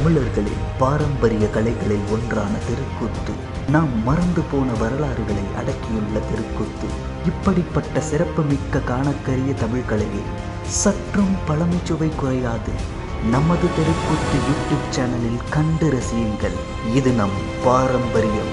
தமிழர்களின் பாரம்பரிய கலைகளில் ஒன்றான தெருக்கூத்து நாம் மறந்து போன வரலாறுகளை அடக்கியுள்ள தெருக்கூத்து இப்படிப்பட்ட சிறப்புமிக்க காணக்கரிய தமிழ் கலையில் சற்றும் பழமைச்சுவை குறையாது நமது தெருக்கூத்து யூடியூப் சேனலில் கண்டு ரசியுங்கள் இது நம் பாரம்பரியம்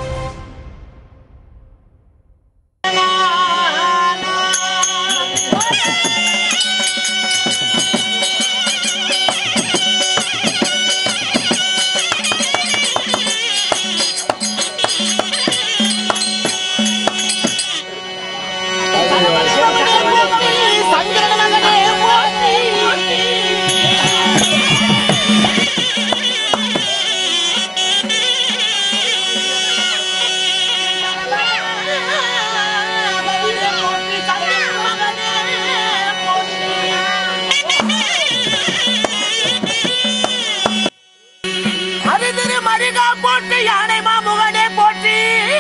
அது திரு மருகா போட்டு யானை மாமுகனே போற்றி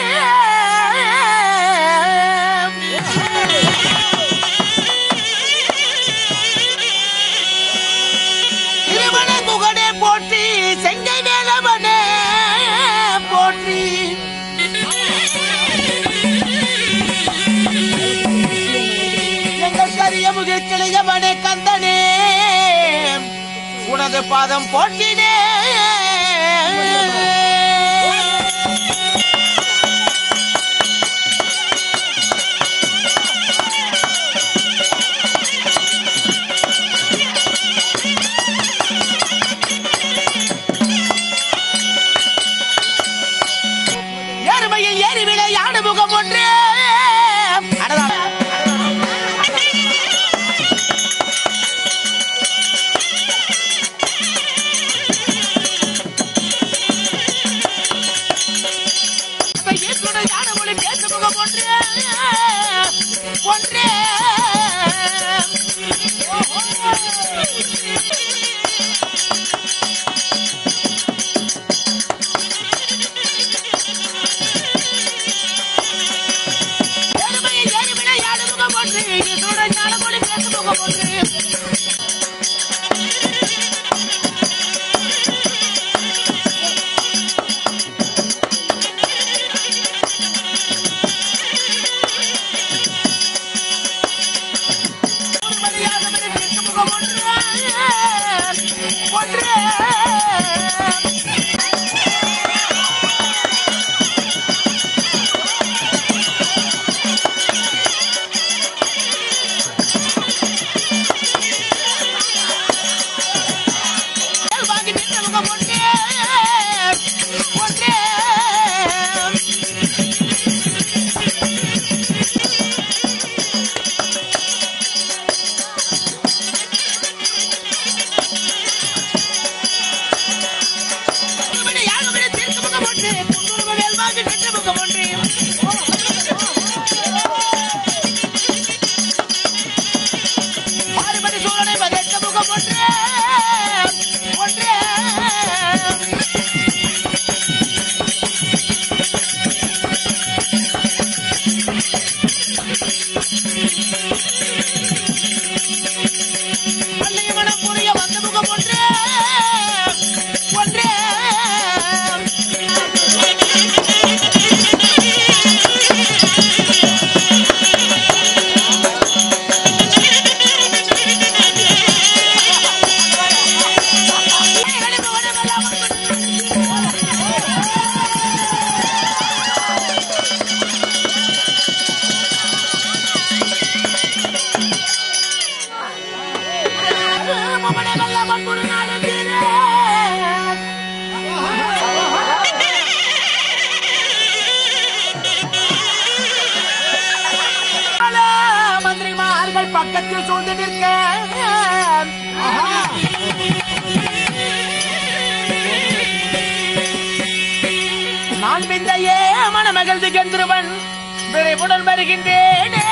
திருமண முகனே போற்றி செங்கை வேலவனே போற்றி எங்கள் கரிய முகிழ்கிளையவனே கந்தனே உனது பாதம் போற்றினே எருமையில் ஏறிவிட யானை முகம் ஒன்று அடடா. இயேசுடைய யானை மொழி பேசு முகம் ஒன்று ஒன்று எருமையில் ஏறிவிட யானை முகம் ஒன்று இயேசுடைய யானை மொழி பேசு முகம் ஒன்று மாறுபடி சூழலை வதைத்த முகம் ஒன்றே ஒன்றே பள்ளிய மனம் புரிய வந்த முகம் ஒன்றே ஒன்றே மந்திரிமார்கள் பக்கத்தில் சூழ்ந்து நிற்க நான் விந்தையே மணமகள் திகழ்ந்திருவன் விரைவுடன் வருகின்றேனே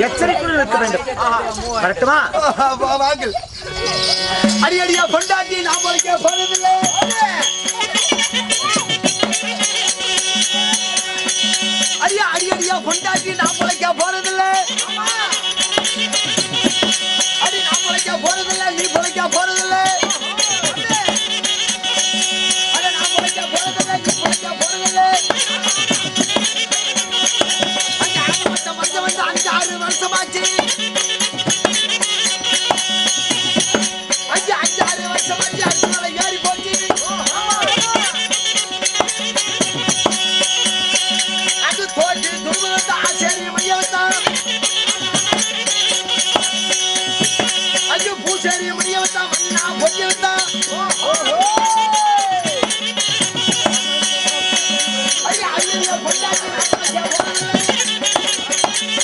எச்சரிக்கையுடன் இருக்க வேண்டும் வரட்டுமா வாங்கள் அடி அடியா பொண்டாட்டி நான் போலிக்க போனதில்லை அடியா அடி அடியா பொண்டாட்டி நான் பொழைக்க போறதில்லை அடி நான் பொழைக்க போறதில்லை நீ பொழைக்க போறதில்லை அட நான் பொழைக்க போறதில்லை நீ பொழைக்க போறதில்லை அங்க ஆறு வருஷம் வந்து வந்து அஞ்சு ஆறு வருஷமாச்சு அஞ்சு அஞ்சு ஆறு வருஷமாச்சு அடுத்த நாள் ஏறி போச்சு அது தோற்று துருவத்தை ஆச்சரிய மையவத்தான் ஐயோ பூசாரிய மையவத்தான் மண்ணா பொய்யவத்தான் ஐயா ஐயா பொண்டாட்டி நான் போறதில்லை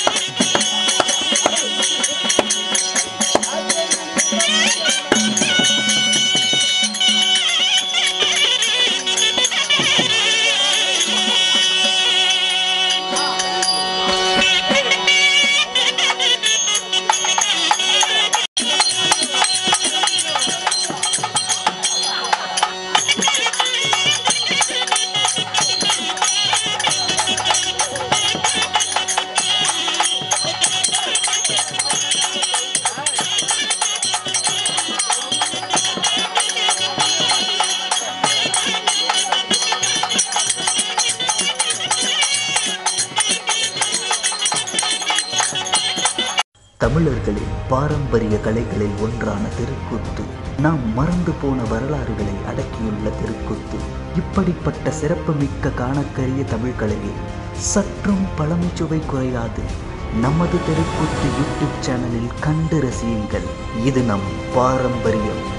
தமிழர்களின் பாரம்பரிய கலைகளில் ஒன்றான தெருக்கூத்து நாம் மறந்து போன வரலாறுகளை அடக்கியுள்ள தெருக்கூத்து இப்படிப்பட்ட சிறப்புமிக்க காணக்கரிய தமிழ் கலையில் சற்றும் பழமைச்சுவை குறையாது நமது தெருக்கூத்து யூடியூப் சேனலில் கண்டு ரசியுங்கள் இது நம் பாரம்பரியம்